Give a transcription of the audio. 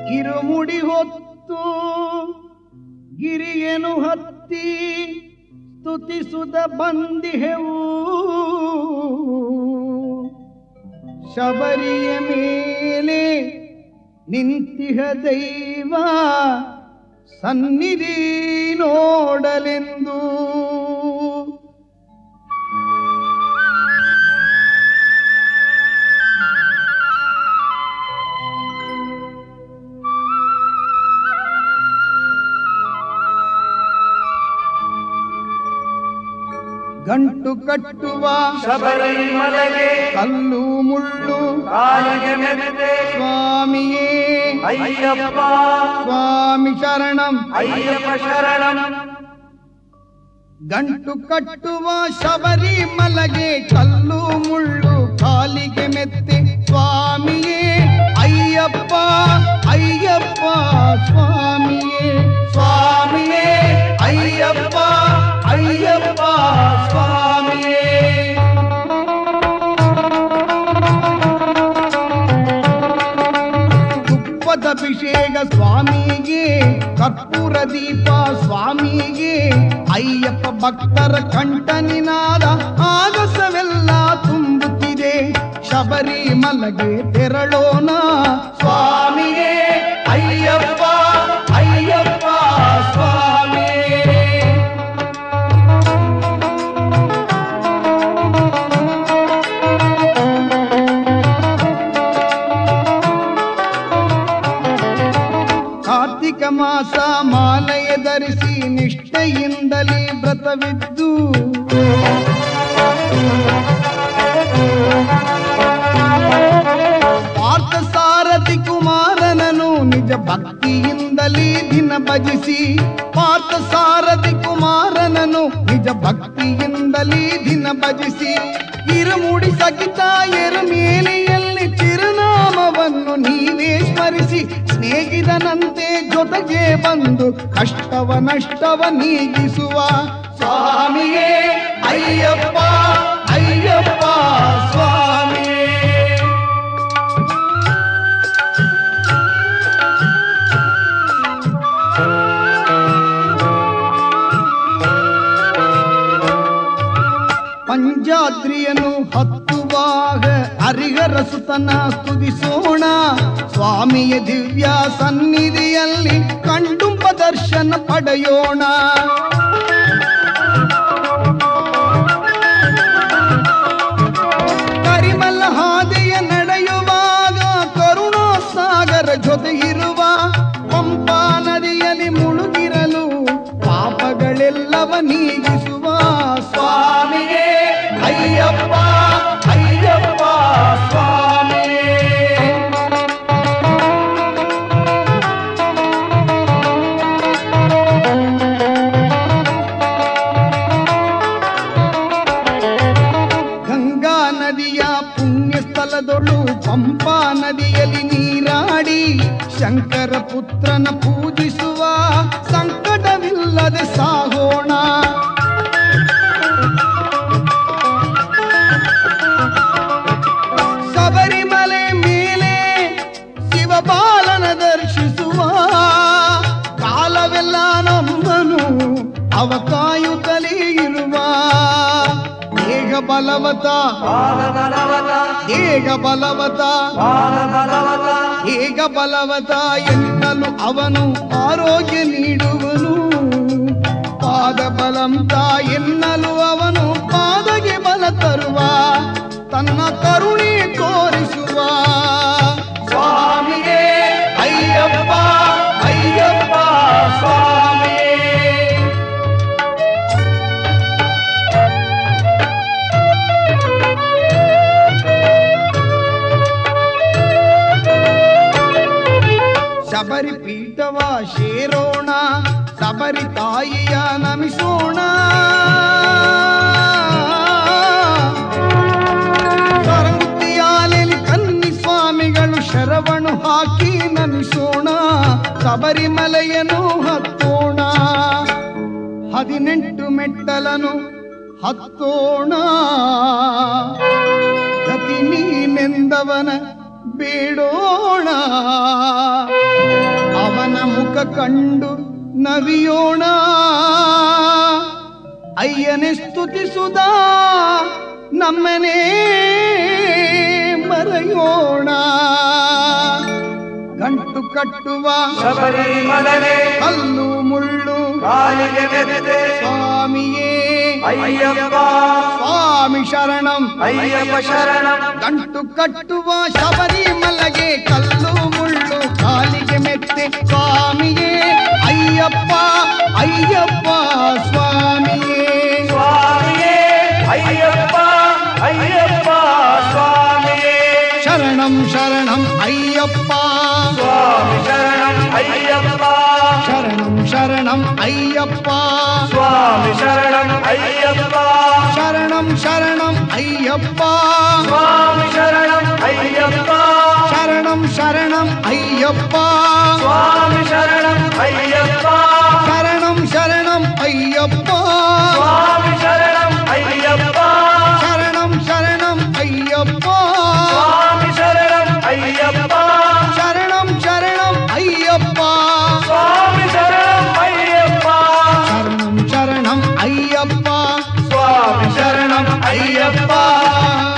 ಇರುಮುಡಿ ಹೊತ್ತು ಗಿರಿಯನು ಹತ್ತಿ ಸ್ತುತಿಸುತ್ತ ಬಂದಿಹೆವು ಶಬರಿಯ ಮೇಲೆ ನಿಂತಿಹ ದೈವ ಸನ್ನಿಧಿ ನೋಡಲೆಂದು ಗಂಟು ಕಟ್ಟುವ ಶಬರಿಮಲೆಗೆ ಕಲ್ಲು ಮುಳ್ಳು ಕಾಲಿಗೆ ಮೆತ್ತೆ ಸ್ವಾಮಿಯೇ ಅಯ್ಯಪ್ಪ ಸ್ವಾಮಿ ಶರಣಂ ಅಯ್ಯಪ್ಪ ಶರಣಂ ಗಂಟು ಕಟ್ಟುವ ಶಬರಿ ಮಲಗೆ ಕಲ್ಲು ಮುಳ್ಳು ಕಾಲಿಗೆ ಮೆತ್ತೆ ಸ್ವಾಮಿಯೇ ಅಯ್ಯಪ್ಪ ಅಯ್ಯಪ್ಪ ಸ್ವಾಮಿಯೇ ಸ್ವಾಮಿಯೇ ಅಯ್ಯಪ್ಪ ಅಯ್ಯಪ್ಪ ಸ್ವಾಮಿಯೇ ತುಪ್ಪದ ಅಭಿಷೇಕ ಸ್ವಾಮಿಗೆ ಕರ್ಪೂರ ದೀಪ ಸ್ವಾಮಿಗೆ ಅಯ್ಯಪ್ಪ ಭಕ್ತರ ಕಂಠನಿನಾದ ಆಗಸವೆಲ್ಲ ತುಂಬುತ್ತಿದೆ ಶಬರಿ ಮಲಗೆ ತೆರಳೋಣ ಸ್ವಾಮಿಗೆ ಅಯ್ಯಪ್ಪ ಅಯ್ಯಪ್ಪ ಸ್ವಾಮಿಯೇ ಕಾರ್ತಿಕ ಮಾಸ ಮಾಲೆಯ ಧರಿಸಿ ನಿಷ್ಠೆಯಿಂದಲೇ ವ್ರತವಿದ್ದು ಪಾರ್ಥ ಸಾರಥಿ ಕುಮಾರನನು ನಿಜ ಭಕ್ತಿಯಿಂದಲೇ ದಿನ ಭಜಿಸಿ ಪಾರ್ಥ ಸಾರಥಿ ಕುಮಾರನನು ನಿಜ ಭಕ್ತಿಯಿಂದಲೇ ದಿನ ಭಜಿಸಿ ಇರುಮುಡಿ ಸಗಿತ ಎರುಮೇಲೆಯಲ್ಲಿ ಚಿರುನಾಮವನ್ನು ನೀವೇ ಸ್ಮರಿಸಿ ಸ್ನೇಹಿತನಂತೆ ಜೊತೆಗೆ ಬಂದು ಕಷ್ಟವ ನಷ್ಟವ ನೀಗಿಸುವ ಸ್ವಾಮಿಯೇ ಅಯ್ಯಪ್ಪ ಅಯ್ಯಪ್ಪ ಸ್ವಾಮಿಯೇ ಪಂಜಾದ್ರಿಯನ್ನು ಹತ್ತುವಾಗ ಹರಿಹರ ಸುತನ ಸ್ತುತಿಸೋಣ ಸ್ವಾಮಿಯ ದಿವ್ಯ ಸನ್ನಿಧಿಯಲ್ಲಿ ಕಂಡುಂಬ ದರ್ಶನ ಪಡೆಯೋಣ ಕರಿಮಲ ಹಾದಿಯ ನಡೆಯುವಾಗ ಕರುಣಾ ಸಾಗರ ಜೊತೆ ಇರುವ ಪಂಪಾ ನದಿಯಲ್ಲಿ ಮುಳುಗಿರಲು ಪಾಪಗಳೆಲ್ಲವ ನೀಗಿಸುವ ಸ್ವಾಮಿಯೇ ಅಯ್ಯಪ್ಪ ಅಯ್ಯಪ್ಪ ಸ್ವಾಮಿಯೇ ಗಂಗಾ ನದಿಯ ಪುಣ್ಯ ಸ್ಥಳದೊಳು ಪಂಪಾ ನದಿಯಲ್ಲಿ ನೀರಾಡಿ ಶಂಕರ ಪುತ್ರನ ಪೂಜಿಸುವ ಸಂಕಟವಿಲ್ಲದೆ ಸಾಗೋಣ ಶಬರಿಮಲೆ ಮೇಲೆ ಶಿವಪಾಲನ ದರ್ಶಿಸುವ ಕಾಲವೆಲ್ಲ ನಮ್ಮನು ಅವ ಕಾಯುತ್ತಲೇ ಇರುವ ಏಗ ಬಲವತ ಬಾಲ ಬಲವತ ಏಗ ಬಲವತ ಬಾಲ ಬಲವತ ಏಗ ಬಲವತ ಎನ್ನಲು ಅವನು ಆರೋಗ್ಯ ನೀಡುವನು ಪಾದ ಬಲಂತ ಎನ್ನಲು ಅವನು ಪಾದಗೆ ಬಲ ತರುವ ತನ್ನ ಕರುಣೆ ತೋರಿಸುವ ಸ್ವಾಮಿಯೇ ಅಯ್ಯಪ್ಪ ಅಯ್ಯಪ್ಪ ಸ್ವಾಮಿಯೇ ಶಬರಿ ಪೀಠವ ಶೇರೋಣ ಶಬರಿ ತಾಯಿಯ ನಮಿಸೋಣ ಸರಂಗುತ್ತಿಯಾಲೆಲಿ ಕನ್ನಿ ಸ್ವಾಮಿಗಳು ಶರವಣು ಹಾಕಿ ನಮಿಸೋಣ ಶಬರಿಮಲೆಯನ್ನು ಹತ್ತೋಣ ಹದಿನೆಂಟು ಮೆಟ್ಟಲನು ಹತ್ತೋಣ ಗತಿ ನೀನೆಂದವನ ಬೇಡೋಣ ಅವನ ಮುಖ ಕಂಡು ನವಿಯೋಣ ಅಯ್ಯನೆ ಸ್ತುತಿಸುದ ನಮ್ಮನೇ ಮರೆಯೋಣ ಗಂಟು ಕಟ್ಟುವ ಶಬರಿಮಲನೆ ಕಲ್ಲು ಮುಳ್ಳು ಕಾಲಿಗೆ ಮೆತ್ತೆ ಸ್ವಾಮಿಯೇ ಅಯ್ಯಪ್ಪ ಸ್ವಾಮಿ ಶರಣಂ ಅಯ್ಯಪ್ಪ ಶರಣಂ ಗಂಟು ಕಟ್ಟುವ ಶಬರಿಮಲೆಗೆ ಕಲ್ಲು ಮುಳ್ಳು ಕಾಲಿಗೆ ಮೆತ್ತೆ ಸ್ವಾಮಿಯೇ ಅಯ್ಯಪ್ಪ ಅಯ್ಯಪ್ಪ ಸ್ವಾಮಿಯೇ ಸ್ವಾಮಿಯೇ ಅಯ್ಯಪ್ಪ ಅಯ್ಯಪ್ಪ ಸ್ವಾಮಿಯೇ ಶರಣಂ ಶರಣಂ ಅಯ್ಯಪ್ಪ ಸ್ವಾಮಿ ಶರಣಂ ಅಯ್ಯಪ್ಪ ಶರಣಂ ಶರಣಂ ಅಯ್ಯಪ್ಪ ಸ್ವಾಮಿ ಶರಣಂ ಅಯ್ಯಪ್ಪ ಶರಣಂ ಶರಣಂ ಅಯ್ಯಪ್ಪ ಸ್ವಾಮಿ ಶರಣಂ ಅಯ್ಯಪ್ಪ ಶರಣಂ ಶರಣಂ ಅಯ್ಯಪ್ಪ ಸ್ವಾಮಿ ಶರಣಂ ಅಯ್ಯಪ್ಪ ಶರಣಂ ಶರಣಂ ಅಯ್ಯಪ್ಪ ಸ್ವಾಮಿ ಶರಣಂ ಅಯ್ಯಪ್ಪ ಶರಣಂ ಶರಣಂ ಅಯ್ಯಪ್ಪ ಸ್ವಾಮಿ ಶರಣಂ ಅಯ್ಯಪ್ಪ ಶರಣಂ ಶರಣಂ ಅಯ್ಯಪ್ಪ ಸ್ವಾಮಿ ಶರಣಂ ಅಯ್ಯಪ್ಪ ಶರಣಂ ಶರಣಂ ಅಯ್ಯಪ್ಪ ಸ್ವಾಮಿ ಶರಣಂ ಅಯ್ಯಪ್ಪ